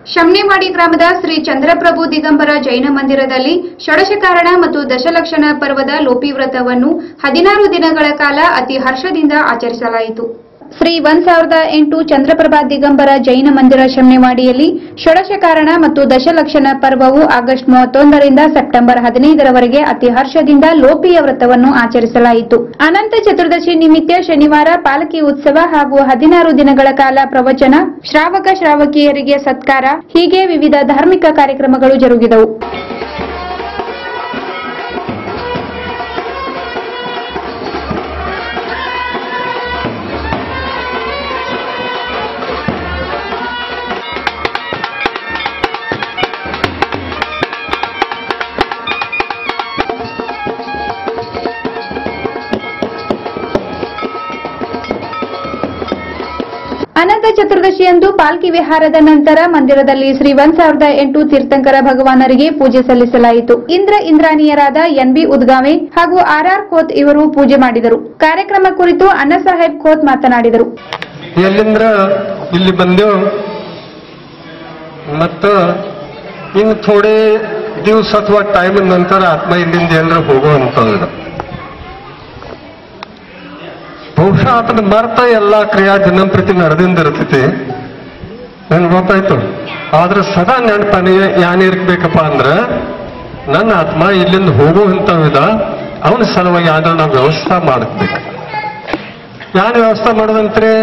ಶಮ್ನೆವಾಡಿ ಗ್ರಾಮದ ಶ್ರೀ ಚಂದ್ರಪ್ರಭು ದಿಗಂಬರ ಜೈನ ಮಂದಿರದಲ್ಲಿ ಷೋಡಶಕಾರಣ ಮತ್ತು ದಶಲಕ್ಷಣ ಪರ್ವದ ಲೋಪಿ ವ್ರತವನ್ನು ಹದಿನಾರು ದಿನಗಳ ಕಾಲ ಅತಿ ಹರ್ಷದಿಂದ ಆಚರಿಸಲಾಯಿತು ಶ್ರೀ ಒಂದ್ ಸಾವಿರದ ಎಂಟು ಚಂದ್ರಪ್ರಭಾ ದಿಗಂಬರ ಜೈನ ಮಂದಿರ ಶಮ್ನೆವಾಡಿಯಲ್ಲಿ ಷೋಡಶಕಾರಣ ಮತ್ತು ದಶಲಕ್ಷಣ ಪರ್ವವು ಆಗಸ್ಟ್ ಮೂವತ್ತೊಂದರಿಂದ ಸೆಪ್ಟೆಂಬರ್ ಹದಿನೈದರವರೆಗೆ ಅತಿ ಹರ್ಷದಿಂದ ಲೋಪಿಯ ವ್ರತವನ್ನು ಆಚರಿಸಲಾಯಿತು ಅನಂತ ಚತುರ್ದಶಿ ನಿಮಿತ್ತ ಶನಿವಾರ ಪಾಲಕಿ ಉತ್ಸವ ಹಾಗೂ ಹದಿನಾರು ದಿನಗಳ ಕಾಲ ಪ್ರವಚನ ಶ್ರಾವಕ ಶ್ರಾವಕಿಯರಿಗೆ ಸತ್ಕಾರ ಹೀಗೆ ವಿವಿಧ ಧಾರ್ಮಿಕ ಕಾರ್ಯಕ್ರಮಗಳು ಜರುಗಿದವು ಅನಂತ ಚತುರ್ದಶಿಯಂದು ಪಾಲ್ಕಿ ವಿಹಾರದ ನಂತರ ಮಂದಿರದಲ್ಲಿ ಶ್ರೀ ಒಂದ್ ಸಾವಿರದ ಎಂಟು ತೀರ್ಥಂಕರ ಭಗವಾನರಿಗೆ ಪೂಜೆ ಸಲ್ಲಿಸಲಾಯಿತು ಇಂದ್ರ ಇಂದ್ರಾಣಿಯರಾದ ಎನ್ಬಿ ಉದ್ಗಾವೆ ಹಾಗೂ ಆರ್ಆರ್ ಖೋತ್ ಇವರು ಪೂಜೆ ಮಾಡಿದರು ಕಾರ್ಯಕ್ರಮ ಕುರಿತು ಅಣ್ಣ ಸಾಹೇಬ್ ಖೋತ್ ಮಾತನಾಡಿದರು ಎಲ್ಲಿಂದ್ರ ಇಲ್ಲಿ ಬಂದೆವು ಮತ್ತ ಇನ್ನು ಥೋಡೆ ದಿವಸ ಅಥವಾ ಟೈಮ್ ನಂತರ ಆತ್ಮ ಇಲ್ಲಿಂದ ಏನಾರ ಹೋಗುವಂತದ್ದು ಬಹುಶಃ ಆತನ ಮರ್ತ ಎಲ್ಲಾ ಕ್ರಿಯಾ ದಿನಂಪ್ರತಿ ನಡೆದಿಂದ ಇರ್ತೈತಿ ನನ್ಗೆ ಗೊತ್ತಾಯ್ತು ಆದ್ರೆ ಸದಾ ನೆನಪನೆ ಯಾನಿರ್ಬೇಕಪ್ಪ ಅಂದ್ರ ನನ್ನ ಆತ್ಮ ಇಲ್ಲಿಂದ ಹೋಗುವಂತವಿದ ಅವನ ಸಲುವಾಗಿ ಯಾವ್ದಾರ ನಾವು ವ್ಯವಸ್ಥೆ ಮಾಡಬೇಕು ಯಾನ್ ವ್ಯವಸ್ಥೆ ಮಾಡೋದಂತ್ರೆ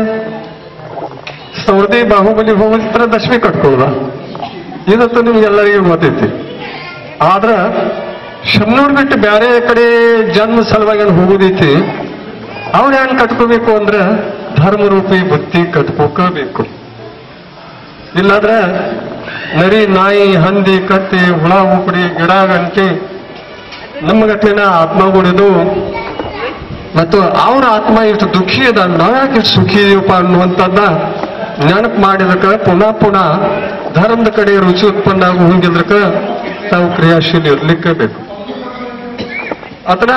ಸೌದಿ ಬಾಹುಬಲಿ ಹೋಗ್ಲಿಕ್ಕೆ ದಶಮಿ ಕಟ್ಕೊಳ್ಳ ಇದಂತೂ ನಿಮ್ಗೆಲ್ಲರಿಗೂ ಗೊತ್ತೈತಿ ಆದ್ರ ಶಮ್ನೂರ್ ಬಿಟ್ಟು ಬೇರೆ ಕಡೆ ಜನ್ಮ ಸಲುವಾಗಿ ಏನ್ ಹೋಗುದೈತಿ ಅವ್ರು ಹೆಂಗ್ ಕಟ್ಕೋಬೇಕು ಅಂದ್ರ ಧರ್ಮರೂಪಿ ಬುತ್ತಿ ಕಟ್ಕೋಬೇಕು ಇಲ್ಲಾಂದ್ರ ನರಿ ನಾಯಿ ಹಂದಿ ಕತ್ತಿ ಹುಳ ಉಪಡಿ ಗಿಡ ಗಂಟಿ ನಮ್ಮಗಟ್ಲಿನ ಆತ್ಮಗಳಿದು ಮತ್ತು ಅವ್ರ ಆತ್ಮ ಇಷ್ಟು ದುಃಖಿ ಅದ ನಾವ್ಯಾಕೆ ಇಷ್ಟು ಸುಖಿ ಇದೀವಪ್ಪ ಅನ್ನುವಂಥದ್ದ ನೆನಪು ಮಾಡಿದಕ್ಕ ಪುನಃ ಪುನಃ ಧರ್ಮದ ಕಡೆ ರುಚಿ ಉತ್ಪನ್ನ ಆಗು ಹೋಗಿದ್ರಕ ತಾವು ಕ್ರಿಯಾಶೀಲ ಇರ್ಲಿಕ್ಕೆ ಬೇಕು ಅದನ್ನ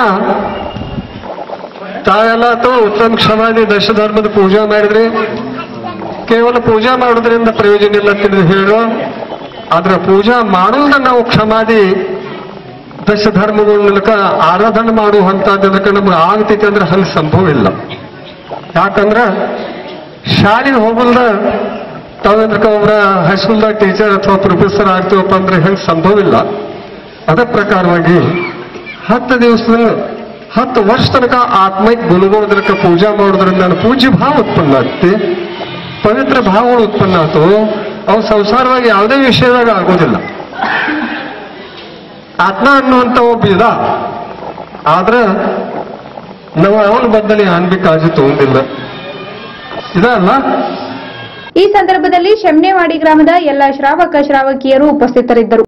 ತಾವೆಲ್ಲ ಅಥವಾ ಉತ್ತಮ ಕ್ಷಮಾದಿ ದಶ ಧರ್ಮದ ಪೂಜಾ ಮಾಡಿದ್ರಿ ಕೇವಲ ಪೂಜಾ ಮಾಡೋದ್ರಿಂದ ಪ್ರಯೋಜನ ಇಲ್ಲ ತಿಳಿದು ಹೇಳೋ ಆದ್ರೆ ಪೂಜಾ ಮಾಡೋದ್ರ ನಾವು ಕ್ಷಮಾದಿ ದಶ ಧರ್ಮಗಳ ಮೂಲಕ ಆರಾಧನೆ ಮಾಡುವಂತದ್ದಕ್ಕೆ ನಮ್ಗೆ ಆಗ್ತೈತಿ ಅಂದ್ರೆ ಹಂಗೆ ಸಂಭವ ಇಲ್ಲ ಯಾಕಂದ್ರ ಶಾಲೆಗೆ ಹೋಗಲ್ದ ತಾವೇಂದ್ರಕ ಒಬ್ಬರ ಹೈಸ್ಕೂಲ್ದಾಗ ಟೀಚರ್ ಅಥವಾ ಪ್ರೊಫೆಸರ್ ಆಗ್ತೀವಪ್ಪ ಅಂದ್ರೆ ಹೆಂಗೆ ಸಂಭವ ಇಲ್ಲ ಅದ ಪ್ರಕಾರವಾಗಿ ಹತ್ತು ದಿವಸದ ಹತ್ತು ವರ್ಷ ತನಕ ಆತ್ಮೈಕ್ ಗುಣಗೋದ್ರಕ ಪೂಜಾ ಮಾಡೋದ್ರಿಂದ ನನ್ನ ಪೂಜ್ಯ ಭಾವ ಉತ್ಪನ್ನ ಆಗ್ತಿ ಪವಿತ್ರ ಭಾವಗಳು ಉತ್ಪನ್ನ ಆತು ಅವು ಸಂಸಾರವಾಗಿ ಯಾವುದೇ ವಿಷಯದಾಗ ಆಗೋದಿಲ್ಲ ಆತ್ಮ ಅನ್ನುವಂತ ಒಬ್ಬ ಇದ ಆದ್ರ ನಾವು ಅವನ ಬದಲಿ ಅನ್ಬಿ ಕಾಳಜಿ ತಗೊಂಡಿಲ್ಲ ಇದಲ್ಲ ಈ ಸಂದರ್ಭದಲ್ಲಿ ಶಮ್ನೆವಾಡಿ ಗ್ರಾಮದ ಎಲ್ಲ ಶ್ರಾವಕ ಶ್ರಾವಕಿಯರು ಉಪಸ್ಥಿತರಿದ್ದರು